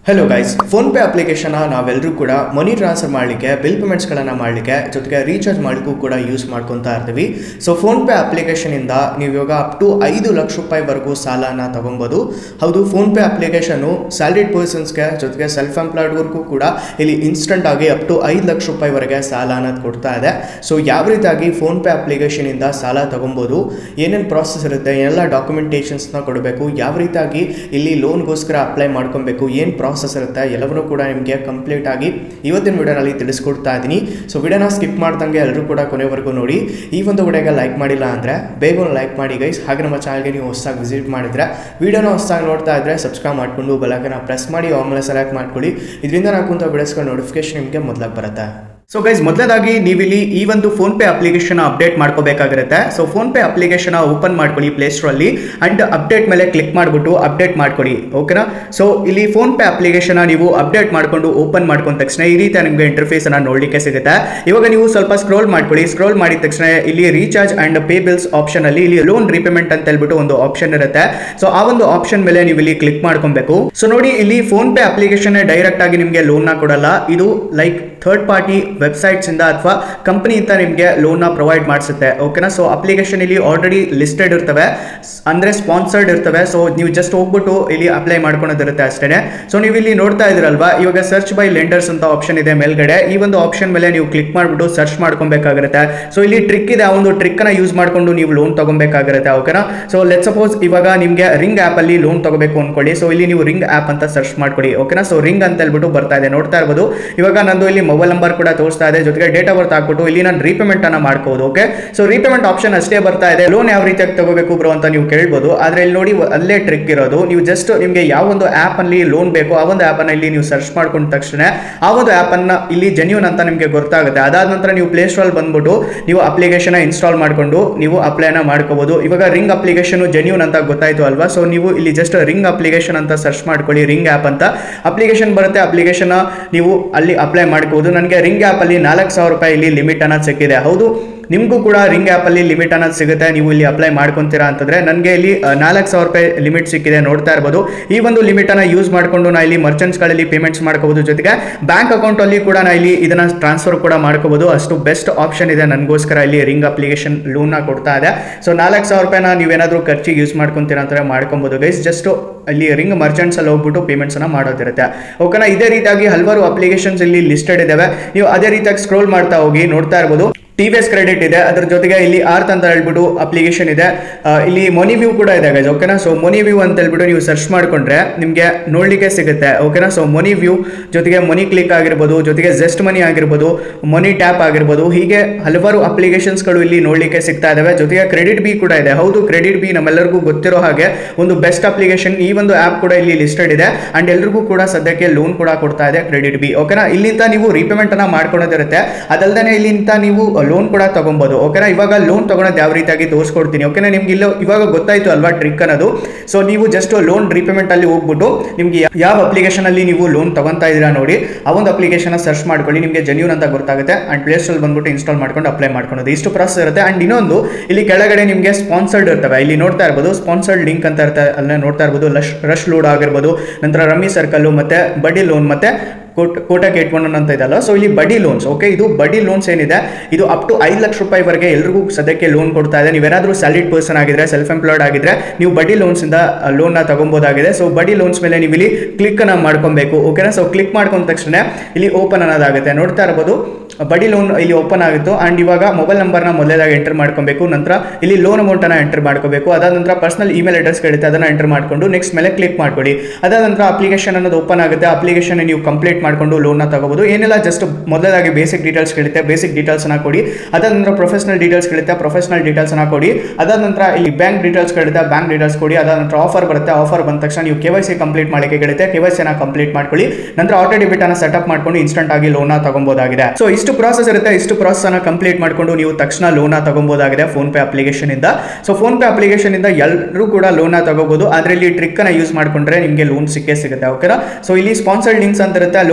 hello guys PhonePe application ನಾವೆಲ್ಲರೂ ಕೂಡ money transfer ಮಾಡಲಿಕ್ಕೆ ಬಿಲ್ ಪೇಮೆಂಟ್ಸ್ಗಳನ್ನು ಮಾಡಲಿಕ್ಕೆ ಜೊತೆಗೆ ರೀಚಾರ್ಜ್ ಮಾಡಲಿಕ್ಕೂ ಕೂಡ ಯೂಸ್ ಮಾಡ್ಕೊತಾ ಇರ್ತೀವಿ ಸೊ ಫೋನ್ಪೇ ಅಪ್ಲಿಕೇಶನಿಂದ ನೀವು ಇವಾಗ ಅಪ್ ಟು ಐದು ಲಕ್ಷ ರೂಪಾಯಿವರೆಗೂ ಸಾಲನ ತಗೊಬೋದು ಹೌದು ಫೋನ್ಪೇ ಅಪ್ಲಿಕೇಶನು ಸ್ಯಾಲ್ರಿಡ್ ಪರ್ಸನ್ಸ್ಗೆ ಜೊತೆಗೆ ಸೆಲ್ಫ್ ಎಂಪ್ಲಾಯ್ಡ್ವರೆಗೂ ಕೂಡ ಇಲ್ಲಿ ಇನ್ಸ್ಟಂಟ್ ಆಗಿ ಅಪ್ ಟು ಐದು ಲಕ್ಷ ರೂಪಾಯಿವರೆಗೆ ಸಾಲ ಅನ್ನೋದು ಕೊಡ್ತಾ ಇದೆ ಸೊ ಯಾವ ರೀತಿಯಾಗಿ ಫೋನ್ಪೇ ಅಪ್ಲಿಕೇಶನಿಂದ ಸಾಲ ತಗೊಬೋದು ಏನೇನು ಪ್ರಾಸೆಸ್ ಇರುತ್ತೆ ಎಲ್ಲ ಡಾಕ್ಯುಮೆಂಟೇಷನ್ಸ್ನ ಕೊಡಬೇಕು ಯಾವ ರೀತಿಯಾಗಿ ಇಲ್ಲಿ ಲೋನ್ಗೋಸ್ಕರ ಅಪ್ಲೈ ಮಾಡ್ಕೊಬೇಕು ಏನು ಪ್ರಾಸೆಸ್ ಇರುತ್ತೆ ಎಲ್ಲವನ್ನೂ ಕೂಡ ನಿಮಗೆ ಕಂಪ್ಲೀಟ್ ಆಗಿ ಇವತ್ತಿನ ವಿಡಿಯೋನಲ್ಲಿ ತಿಳಿಸ್ಕೊಡ್ತಾ ಇದ್ದೀನಿ ಸೊ ವಿಡಿಯೋನ ಸ್ಕಿಪ್ ಮಾಡ್ದಂಗೆ ಎಲ್ಲರೂ ಕೂಡ ಕೊನೆವರೆಗೂ ನೋಡಿ ಈ ಒಂದು ವಿಡಿಯೋಗೆ ಲೈಕ್ ಮಾಡಿಲ್ಲ ಅಂದರೆ ಬೇಗ ಲೈಕ್ ಮಾಡಿ ಗೈಸ್ ಹಾಗೆ ನಮ್ಮ ಚಾನಲ್ಗೆ ನೀವು ಹೊಸದಾಗಿ ವಿಸಿಟ್ ಮಾಡಿದ್ರೆ ವಿಡಿಯೋನ ಹೊಸದಾಗಿ ನೋಡ್ತಾ ಇದ್ರೆ ಸಬ್ಸ್ಕ್ರೈಬ್ ಮಾಡಿಕೊಂಡು ಬೆಲಕನ್ನ ಪ್ರೆಸ್ ಮಾಡಿ ಆಮೇಲೆ ಸೆಲೆಕ್ಟ್ ಮಾಡ್ಕೊಳ್ಳಿ ಇದರಿಂದ ನಾವು ಕುಂತ ವಿಡಿಯೋಸ್ಗಳ ನೋಟಿಫಿಕೇಶನ್ ನಿಮಗೆ ಮೊದಲಾಗಿ ಬರುತ್ತೆ ಸೊ ಗೈಸ್ ಮೊದಲದಾಗಿ ನೀವಿಲ್ಲಿ ಈ ಒಂದು ಫೋನ್ ಪೇ ಅಪ್ಲಿಕೇಶನ್ ಅಪ್ಡೇಟ್ ಮಾಡ್ಕೋಬೇಕಾಗಿರುತ್ತೆ so PhonePe application open ಮಾಡ್ಕೊಳ್ಳಿ ಪ್ಲೇಸ್ಟೋರಲ್ಲಿ ಅಂಡ್ ಅಪ್ಡೇಟ್ ಮೇಲೆ ಕ್ಲಿಕ್ ಮಾಡಿಬಿಟ್ಟು ಅಪ್ಡೇಟ್ ಮಾಡ್ಕೊಳ್ಳಿ ಓಕೆನಾ ಸೊ ಇಲ್ಲಿ ಫೋನ್ ಪೇ ಅಪ್ಲಿಕೇಶನ್ ನೀವು ಅಪ್ಡೇಟ್ ಮಾಡ್ಕೊಂಡು ಓಪನ್ ಮಾಡ್ಕೊಂಡ ತಕ್ಷಣ ಈ ರೀತಿ ನಿಮಗೆ ಇಂಟರ್ಫೇಸ್ ಅನ್ನ ನೋಡ್ಲಿಕ್ಕೆ ಸಿಗುತ್ತೆ ಇವಾಗ ನೀವು ಸ್ವಲ್ಪ ಸ್ಕ್ರೋಲ್ ಮಾಡ್ಕೊಳ್ಳಿ ಸ್ಕ್ರೋಲ್ ಮಾಡಿದ ತಕ್ಷಣ ಇಲ್ಲಿ recharge and pay bills option ಅಲ್ಲಿ ಇಲ್ಲಿ ಲೋನ್ ರಿಪೇಮೆಂಟ್ ಅಂತ ಹೇಳ್ಬಿಟ್ಟು ಒಂದು ಆಪ್ಷನ್ ಇರುತ್ತೆ ಸೊ ಆ ಒಂದು ಆಪ್ಷನ್ ಮೇಲೆ ನೀವು ಇಲ್ಲಿ ಕ್ಲಿಕ್ ಮಾಡ್ಕೊಬೇಕು ಸೊ ನೋಡಿ ಇಲ್ಲಿ ಫೋನ್ ಪೇ ಅಪ್ಲಿಕೇಶನ್ ಡೈರೆಕ್ಟ್ ಆಗಿ ನಿಮಗೆ ಲೋನ್ ನ ಕೊಡಲ್ಲ ಇದು ಲೈಕ್ ಥರ್ಡ್ ಪಾರ್ಟಿ ವೆಬ್ಸೈಟ್ಸ್ ಇಂದ ಅಥವಾ ಕಂಪನಿ ಇಂದ ನಿಮಗೆ ಲೋನ್ ನ ಪ್ರೊವೈಡ್ ಮಾಡಿಸುತ್ತೆ ಓಕೆನಾ ಸೊ ಅಪ್ಲಿಕೇಶನ್ ಇಲ್ಲಿ ಆಲ್ರೆಡಿ ಲಿಸ್ಟೆಡ್ ಇರ್ತವೆ ಸ್- ಅಂದ್ರೆ ಸ್ಪಾನ್ಸರ್ಡ್ ಇರ್ತವೆ ಸೊ ನೀವು ಜಸ್ಟ್ ಹೋಗ್ಬಿಟ್ಟು ಇಲ್ಲಿ ಅಪ್ಲೈ ಮಾಡ್ಕೊಳೋದಿರುತ್ತೆ ಅಷ್ಟೇ ಸೊ ನೀವು ಇಲ್ಲಿ ನೋಡ್ತಾ ಇದ್ರಲ್ವಾ ಇವಾಗ ಸರ್ಚ್ ಬೈ ಲೆಂಡರ್ಸ್ ಅಂತ ಆಪ್ಷನ್ ಇದೆ ಮೇಲ್ಗಡೆ ಈ ಒಂದು ಆಪ್ಷನ್ ಮೇಲೆ ನೀವು ಕ್ಲಿಕ್ ಮಾಡ್ಬಿಟ್ಟು ಸರ್ಚ್ ಮಾಡ್ಕೊಬೇಕಾಗಿರುತ್ತೆ ಸೊ ಇಲ್ಲಿ ಟ್ರಿಕ್ ಇದೆ ಆ ಒಂದು ಟ್ರಿಕ್ ನ ಯೂಸ್ ಮಾಡ್ಕೊಂಡು ನೀವು ಲೋನ್ ತಗೊಬೇಕಾಗಿರುತ್ತೆ ಓಕೆನಾ ಸೊ ಲೆಟ್ ಸಪೋಸ್ ಇವಾಗ ನಿಮಗೆ ರಿಂಗ್ ಆಪ್ ಅಲ್ಲಿ ಲೋನ್ ತಗೋಬೇಕು ಅನ್ಕೊಳ್ಳಿ ಸೊ ಇಲ್ಲಿ ನೀವು ರಿಂಗ್ ಆಪ್ ಅಂತ ಸರ್ಚ್ ಮಾಡ್ಕೊಳ್ಳಿ ಓಕೆನಾ ಸೊ ರಿಂಗ್ ಅಂತ ಹೇಳ್ಬಿಟ್ಟು ಬರ್ತಾ ಇದೆ ನೋಡ್ತಾ ಇರ್ಬೋದು ಇವಾಗ ನಂದು ಇಲ್ಲಿ ಮೊಬೈಲ್ ನಂಬರ್ ಕೂಡ ತೋರಿಸ್ತಾ ಇದೆ ಜೊತೆಗೆ ಡೇಟ್ ಆಫ್ ಬರ್ತ್ ಹಾಕ್ಬಿಟ್ಟು ಇಲ್ಲಿ ನಾನು ರೀಪೇಮೆಂಟ್ ಅನ್ನ ಮಾಡ್ಕೋಬಹುದು ಓಕೆ ಸೊ ರೀಪೇಮೆಂಟ್ ಆಪ್ಷನ್ ಅಷ್ಟೇ ಬರ್ತಾ ಇದೆ ಲೋನ್ ಯಾವ ರೀತಿಯಾಗಿ ತಗೋಬೇಕು ಬ್ರೋ ಅಂತ ನೀವು ಕೇಳ್ಬೋದು ಆದ್ರೆ ಇಲ್ಲಿ ನೋಡಿ ಅಲ್ಲೇ ಟ್ರಿಕ್ ಇರೋದು ನೀವು ಜಸ್ಟ್ ನಿಮಗೆ ಯಾವ ಒಂದು ಆಪ್ ಅಲ್ಲಿ ಲೋನ್ ಬೇಕು ಆ ಒಂದು ಆಪ್ ಅನ್ನ ಇಲ್ಲಿ ನೀವು ಸರ್ಚ್ ಮಾಡ್ಕೊಂಡ ತಕ್ಷಣ ಆ ಒಂದು ಆಪ್ ಅನ್ನ ಇಲ್ಲಿ ಜೆನ್ಯೂನ್ ಅಂತ ನಿಮಗೆ ಗೊತ್ತಾಗುತ್ತೆ ಅದಾದ ನಂತರ ನೀವು ಪ್ಲೇ ಸ್ಟೋರ್ ಬಂದ್ಬಿಟ್ಟು ನೀವು ಅಪ್ಲಿಕೇಶನ್ ಇನ್ಸ್ಟಾಲ್ ಮಾಡ್ಕೊಂಡು ನೀವು ಅಪ್ಲೈನ ಮಾಡ್ಕೋಬಹುದು ಇವಾಗ ರಿಂಗ್ ಅಪ್ಲಿಕೇಶನ್ ಜೆನ್ಯೂನ್ ಅಂತ ಗೊತ್ತಾಯ್ತು ಅಲ್ವಾ ಸೊ ನೀವು ಇಲ್ಲಿ ಜಸ್ಟ್ ರಿಂಗ್ ಅಪ್ಲಿಕೇಶನ್ ಅಂತ ಸರ್ಚ್ ಮಾಡ್ಕೊಳ್ಳಿ ರಿಂಗ್ ಆಪ್ ಅಂತ ಅಪ್ಲಿಕೇಶನ್ ಬರುತ್ತೆ ಅಪ್ಲಿಕೇಶನ್ ನೀವು ಅಲ್ಲಿ ಅಪ್ಲೈ ಮಾಡ್ಕೋಬಹುದು ನನಗೆ ರಿಂಗ್ ಆಪ್ ಅಲ್ಲಿ ನಾಲ್ಕು ಸಾವಿರ ರೂಪಾಯಿ ಇಲ್ಲಿ ಲಿಮಿಟ್ ಅನ್ನೋದು ಸಿಕ್ಕಿದೆ ಹೌದು ನಿಮಗೂ ಕೂಡ ರಿಂಗ್ ಆ್ಯಪಲ್ಲಿ ಲಿಮಿಟ್ ಅನ್ನೋದು ಸಿಗುತ್ತೆ ನೀವು ಇಲ್ಲಿ ಅಪ್ಲೈ ಮಾಡ್ಕೊತೀರಾ ಅಂತಂದ್ರೆ ನನಗೆ ಇಲ್ಲಿ ನಾಲ್ಕು ಸಾವಿರ ರೂಪಾಯಿ ಲಿಮಿಟ್ ಸಿಕ್ಕಿದೆ ನೋಡ್ತಾ ಇರ್ಬೋದು ಈ ಒಂದು ಲಿಮಿಟನ್ನು ಯೂಸ್ ಮಾಡಿಕೊಂಡು ನಾ ಇಲ್ಲಿ ಮರ್ಚೆಂಟ್ಸ್ಗಳಲ್ಲಿ ಪೇಮೆಂಟ್ಸ್ ಮಾಡ್ಕೋಬೋದು ಜೊತೆಗೆ ಬ್ಯಾಂಕ್ ಅಕೌಂಟಲ್ಲಿ ಕೂಡ ನಾ ಇಲ್ಲಿ ಇದನ್ನು ಟ್ರಾನ್ಸ್ಫರ್ ಕೂಡ ಮಾಡ್ಕೋಬೋದು ಅಷ್ಟು ಬೆಸ್ಟ್ ಆಪ್ಷನ್ ಇದೆ ನನಗೋಸ್ಕರ ಇಲ್ಲಿ ರಿಂಗ್ ಅಪ್ಲಿಕೇಶನ್ ಲೋನ್ನ ಕೊಡ್ತಾ ಇದೆ ಸೊ ನಾಲ್ಕು ಸಾವಿರ ರೂಪಾಯಿನ ನೀವೇನಾದರೂ ಖರ್ಚಿಗೆ ಯೂಸ್ ಮಾಡ್ಕೊತೀರಾ ಅಂತಂದ್ರೆ ಮಾಡ್ಕೊಬೋದು ಗೈಸ್ ಜಸ್ಟ್ ಅಲ್ಲಿ ರಿಂಗ್ ಮರ್ಚೆಂಟ್ಸ್ ಅಲ್ಲಿ ಹೋಗ್ಬಿಟ್ಟು ಪೇಮೆಂಟ್ಸ್ ಅನ್ನ ಮಾಡೋದಿರುತ್ತೆ ಓಕೆನಾ ಇದೇ ರೀತಿಯಾಗಿ ಹಲವಾರು ಅಪ್ಲಿಕೇಶನ್ಸ್ ಇಲ್ಲಿ ಲಿಸ್ಟೆಡ್ ಇದಾವೆ ನೀವು ಅದೇ ರೀತಿಯಾಗಿ ಸ್ಕ್ರೋಲ್ ಮಾಡ್ತಾ ಹೋಗಿ ನೋಡ್ತಾ ಇರ್ಬೋದು ಟಿ ವಿ ಎಸ್ ಕ್ರೆಡಿಟ್ ಇದೆ ಅದ್ರ ಜೊತೆಗೆ ಇಲ್ಲಿ ಆರ್ತ್ ಅಂತ ಹೇಳ್ಬಿಟ್ಟು ಅಪ್ಲಿಕೇಶನ್ ಇದೆ ಆ, ಇಲ್ಲಿ ಮನಿ ವ್ಯೂ ಕೂಡ ಇದೆ ಗೈಸ್ ಓಕೆನಾ ಸೊ ಮನಿ ವ್ಯೂ ಅಂತ ಹೇಳ್ಬಿಟ್ಟು ನೀವು ಸರ್ಚ್ ಮಾಡ್ಕೊಂಡ್ರೆ ನಿಮಗೆ ನೋಡ್ಲಿಕ್ಕೆ ಸಿಗುತ್ತೆ ಓಕೆನಾ ಸೊ ಮನಿ ವ್ಯೂ ಜೊತೆಗೆ ಮನಿ ಕ್ಲಿಕ್ ಆಗಿರ್ಬೋದು ಜೊತೆಗೆ ಜೆಸ್ಟ್ ಮನಿ ಆಗಿರ್ಬೋದು ಮನಿ ಟ್ಯಾಪ್ ಆಗಿರ್ಬೋದು ಹೀಗೆ ಹಲವಾರು ಅಪ್ಲಿಕೇಶನ್ಸ್ಗಳು ಇಲ್ಲಿ ನೋಡ್ಲಿಕ್ಕೆ ಸಿಗ್ತಾ ಇದಾವೆ ಜೊತೆಗೆ ಕ್ರೆಡಿಟ್ ಬಿ ಕೂಡ ಇದೆ ಹೌದು ಕ್ರೆಡಿಟ್ ಬಿ ನಮ್ಮೆಲ್ಲರಿಗೂ ಗೊತ್ತಿರೋ ಹಾಗೆ ಒಂದು ಬೆಸ್ಟ್ ಅಪ್ಲಿಕೇಶನ್ ಈ ಒಂದು ಆ್ಯಪ್ ಕೂಡ ಇಲ್ಲಿ ಲಿಸ್ಟೆಡ್ ಇದೆ ಅಂಡ್ ಎಲ್ರಿಗೂ ಕೂಡ ಸದ್ಯಕ್ಕೆ ಲೋನ್ ಕೂಡ ಕೊಡ್ತಾ ಇದೆ ಕ್ರೆಡಿಟ್ ಬಿ ಓಕೆನಾ ಇಲ್ಲಿಂದ ನೀವು ರೀಪೇಮೆಂಟ್ ಅನ್ನ ಮಾಡ್ಕೊಳೋದಿರುತ್ತೆ ಅದಲ್ಲದೆ ಇಲ್ಲಿಂದ ನೀವು ಲೋನ್ ಕೂಡ ತಗೊಬೋದು ಓಕೆನಾ ಇವಾಗ ಲೋನ್ ತಗೊಳೋದು ಯಾವ ರೀತಿಯಾಗಿ ತೋರಿಸ್ಕೊಡ್ತೀನಿ ಓಕೆನಾ ನಿಮ್ಗೆ ಇಲ್ಲ ಇವಾಗ ಗೊತ್ತಾಯ್ತು ಅಲ್ವಾ ಟ್ರಿಕ್ ಅನ್ನೋದು ಸೊ ನೀವು ಜಸ್ಟ್ ಲೋನ್ ರೀಪೇಮೆಂಟ್ ಅಲ್ಲಿ ಹೋಗ್ಬಿಟ್ಟು ನಿಮ್ಗೆ ಯಾವ ಅಪ್ಲಿಕೇಶನ್ ಅಲ್ಲಿ ನೀವು ಲೋನ್ ತಗೊಂತಾ ಇದ್ದೀರಾ ನೋಡಿ ಆ ಒಂದು ಅಪ್ಲಿಕೇಶನ್ ಸರ್ಚ್ ಮಾಡ್ಕೊಳ್ಳಿ ನಿಮಗೆ ಜೆನ್ಯೂನ್ ಅಂತ ಗೊತ್ತಾಗುತ್ತೆ ಅಂಡ್ ಪ್ಲೇ ಸ್ಟೋರ್ ಬಂದ್ಬಿಟ್ಟು ಇನ್ಸ್ಟಾಲ್ ಮಾಡ್ಕೊಂಡು ಅಪ್ಲೈ ಮಾಡ್ಕೊಳೋದು ಇಷ್ಟು ಪ್ರಾಸೆಸ್ ಇರುತ್ತೆ ಅಂಡ್ ಇನ್ನೊಂದು ಇಲ್ಲಿ ಕೆಳಗಡೆ ನಿಮಗೆ ಸ್ಪಾನ್ಸರ್ಡ್ ಇರ್ತವೆ ಇಲ್ಲಿ ನೋಡ್ತಾ ಇರ್ಬೋದು ಸ್ಪಾನ್ಸರ್ಡ್ ಲಿಂಕ್ ಅಂತ ಇರುತ್ತೆ ಅಲ್ಲೇ ನೋಡ್ತಾ ಇರ್ಬೋದು ಲಶ್ ರಶ್ ಲೋಡ್ ಆಗಿರ್ಬೋದು ನಂತರ ರಮ್ಮಿ ಸರ್ಕಲ್ ಮತ್ತೆ ಬಡ್ಡಿ ಲೋನ್ ಮತ್ತೆ ಕೋಟ್ ಕೋಟಕ್ ಏಟ್ ಒನ್ ಅಂತ ಇದಲ್ಲ ಸೊ ಇಲ್ಲಿ ಬಡ್ಡಿ ಲೋನ್ಸ್ ಓಕೆ ಇದು ಬಡ್ಡಿ ಲೋನ್ಸ್ ಏನಿದೆ ಇದು ಅಪ್ ಟು ಐದು ಲಕ್ಷ ರೂಪಾಯಿವರೆಗೆ ಎಲ್ರಿಗೂ ಸದ್ಯಕ್ಕೆ ಲೋನ್ ಕೊಡ್ತಾ ಇದೆ ನೀವೇನಾದ್ರೂ ಸ್ಯಾಲಿಡ್ ಪರ್ಸನ್ ಆಗಿದ್ರೆ ಸೆಲ್ಫ್ ಎಂಪ್ಲಾಯ್ಡ್ ಆಗಿದ್ರೆ ನೀವು ಬಡ್ಡಿ ಲೋನ್ಸ್ ಇಂದ ಲೋನ್ ನ ತಗೊಬೋದಾಗಿದೆ ಸೊ ಬಡ್ಡಿ ಲೋನ್ಸ್ ಮೇಲೆ ನೀವು ಇಲ್ಲಿ ಕ್ಲಿಕ್ ಅನ್ನ ಮಾಡ್ಕೊಬೇಕು ಓಕೆನಾ ಸೊ ಕ್ಲಿಕ್ ಮಾಡ್ಕೊಂಡ ತಕ್ಷಣ ಇಲ್ಲಿ ಓಪನ್ ಅನ್ನೋದಾಗುತ್ತೆ ನೋಡ್ತಾ ಇರ್ಬೋದು ಬಡ್ಡಿ ಲೋನ್ ಇಲ್ಲಿ ಓಪನ್ ಆಗಿತ್ತು ಅಂಡ್ ಇವಾಗ ಮೊಬೈಲ್ ನಂಬರ್ನ ಮೊದಲೇದಾಗಿ ಎಂಟರ್ ಮಾಡ್ಕೊಬೇಕು ನಂತರ ಇಲ್ಲಿ ಲೋನ್ ಅಮೌಂಟನ್ನು ಎಂಟರ್ ಮಾಡ್ಕೋಬೇಕು ಅದಾದ ನಂತರ ಪರ್ಸನಲ್ ಇಮೇಲ್ ಅಡ್ರೆಸ್ ಕೇಳುತ್ತೆ ಅದನ್ನು ಎಂಟರ್ ಮಾಡಿಕೊಂಡು ನೆಕ್ಸ್ಟ್ ಮೇಲೆ ಕ್ಲಿಕ್ ಮಾಡ್ಕೊಳ್ಳಿ ಅದಾದ ನಂತರ ಅಪ್ಲಿಕೇಶನ್ ಅನ್ನೋದು ಓಪನ್ ಆಗುತ್ತೆ ಅಪ್ಲಿಕೇಶನ್ ನೀವು ಕಂಪ್ಲೀಟ್ ಮಾಡಿಕೊಂಡು ಲೋನ್ನ ತಗೋಬಹುದು ಏನೆಲ್ಲ ಜಸ್ಟ್ ಮೊದಲಾಗಿ ಬೇಸಿಕ್ ಡೀಟೇಲ್ಸ್ ಕೇಳುತ್ತೆ ಬೇಸಿಕ್ ಡೀಟೇಲ್ಸ್ನ ಕೊಡಿ ಅದಾದ ನಂತರ ಪ್ರೊಫೆಷನಲ್ ಡೀಟೇಲ್ಸ್ ಕೇಳುತ್ತೆ ಪ್ರೊಫೆಷನಲ್ ಡೀಟೇಲ್ಸ್ನ ಕೊಡಿ ಅದಾದ ನಂತರ ಇಲ್ಲಿ ಬ್ಯಾಂಕ್ ಡೀಟೇಲ್ಸ್ ಕೇಳುತ್ತೆ ಬ್ಯಾಂಕ್ ಡೀಟೇಲ್ಸ್ ಕೊಡಿ ಅದಾದ ನಂತರ ಆಫರ್ ಬರುತ್ತೆ ಆಫರ್ ಬಂದ ತಕ್ಷಣ ನೀವು ಕೆ ವೈ ಸಿ ಕಂಪ್ಲೀಟ್ ಮಾಡಲಿಕ್ಕೆ ಕೇಳುತ್ತೆ ಕೆ ವೈ ಸಿನ ಕಂಪ್ಲೀಟ್ ಮಾಡ್ಕೊಳ್ಳಿ ನಂತರ ಆಟೋ ಡೆಬಿಟ್ ಅನ್ನ ಸೆಟಪ್ ಮಾಡ್ಕೊಂಡು ಇನ್ಸ್ಟಂಟ್ ಆಗಿ ಲೋನ್ ತಗೊಬೋದಾಗಿದೆ ಸೊ ಇಷ್ಟು ಪ್ರಾಸೆಸ್ ಇರುತ್ತೆ ಇಷ್ಟು ಪ್ರಾಸೆಸ್ ಅನ್ನ ಕಂಪ್ಲೀಟ್ ಮಾಡ್ಕೊಂಡು ನೀವು ತಕ್ಷಣ ಲೋನ್ ತಗೊಬೋದಾಗಿದೆ ಫೋನ್ ಪೇ ಅಪ್ಲಿಕೇಶನ್ ಇಂದ ಸೊ ಫೋನ್ ಪೇ ಅಪ್ಲಿಕೇಶನ್ ಇಂದ ಎಲ್ಲರೂ ಕೂಡ ಲೋನ್ ತಗೋಬಹುದು ಆದ್ರೆ ಇಲ್ಲಿ ಟ್ರಿಕ್ ಅನ್ನ ಯೂಸ್ ಮಾಡ್ಕೊಂಡ್ರೆ ನಿಮಗೆ ಲೋನ್ ಸಿಕ್ಕೇ ಸಿಗುತ್ತೆ ಓಕೆನಾ ಸೊ ಇಲ್ಲಿ ಸ್ಪಾನ್ಸರ್ಡ್ ಲಿಂಕ್ಸ್ ಅಂತ ಇರುತ್ತೆ ಅಲ್ಲಿ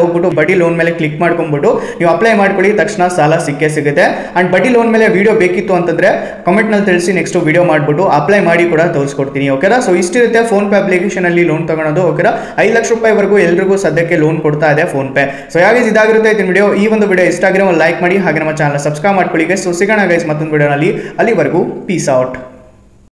ಹೋಗ್ಬಿಟ್ಟು ಬಡ್ಡಿ ಲೋನ್ ಮೇಲೆ ಕ್ಲಿಕ್ ಮಾಡ್ಕೊಂಡ್ಬಿಟ್ಟು ನೀವು ಅಪ್ಲೈ ಮಾಡ್ಕೊಳ್ಳಿ ತಕ್ಷಣ ಸಾಲ ಸಿಕ್ಕೇ ಸಿಗುತ್ತೆ ಅಂಡ್ ಬಡ್ಡಿ ಲೋನ್ ಮೇಲೆ ವಿಡಿಯೋ ಬೇಕಿತ್ತು ಅಂತಂದ್ರೆ ಕಾಮೆಂಟ್ ನಲ್ಲಿ ತಿಳಿಸಿ ನೆಕ್ಸ್ಟ್ ವಿಡಿಯೋ ಮಾಡ್ಬಿಟ್ಟು ಅಪ್ಲೈ ಮಾಡಿ ಕೂಡ ತೋರಿಸ್ಕೊಡ್ತೀನಿ ಓಕೆನಾ ಸೊ ಇಷ್ಟಿರುತ್ತೆ ಫೋನ್ ಪೇ ಅಪ್ಲಿಕೇಶನ್ ಅಲ್ಲಿ ಲೋನ್ ತಗೊಳೋದು ಓಕೆನಾ ಐದು ಲಕ್ಷ ರೂಪಾಯಿವರೆಗೂ ಎಲ್ರಿಗೂ ಸದ್ಯಕ್ಕೆ ಲೋನ್ ಕೊಡ್ತಾ ಇದೆ ಫೋನ್ ಪೇ ಸೊ ಯಾವಾಗ ಇದಾಗಿರುತ್ತೆ ಇದನ್ನ ವಿಡಿಯೋ ಈ ಒಂದು ವಿಡಿಯೋ ಇಷ್ಟ ಆಗಿರೋ ಲೈಕ್ ಮಾಡಿ ಹಾಗೆ ನಮ್ಮ ಚಾನಲ್ ಸಬ್ಸ್ಕ್ರೈಬ್ ಮಾಡ್ಕೊಳ್ಳಿ ಸೊ ಸಿಗೋಣ ಗೈಸ್ ಮತ್ತೊಂದು ವಿಡಿಯೋನಲ್ಲಿ ಅಲ್ಲಿವರೆಗೂ ಪೀಸ್ ಔಟ್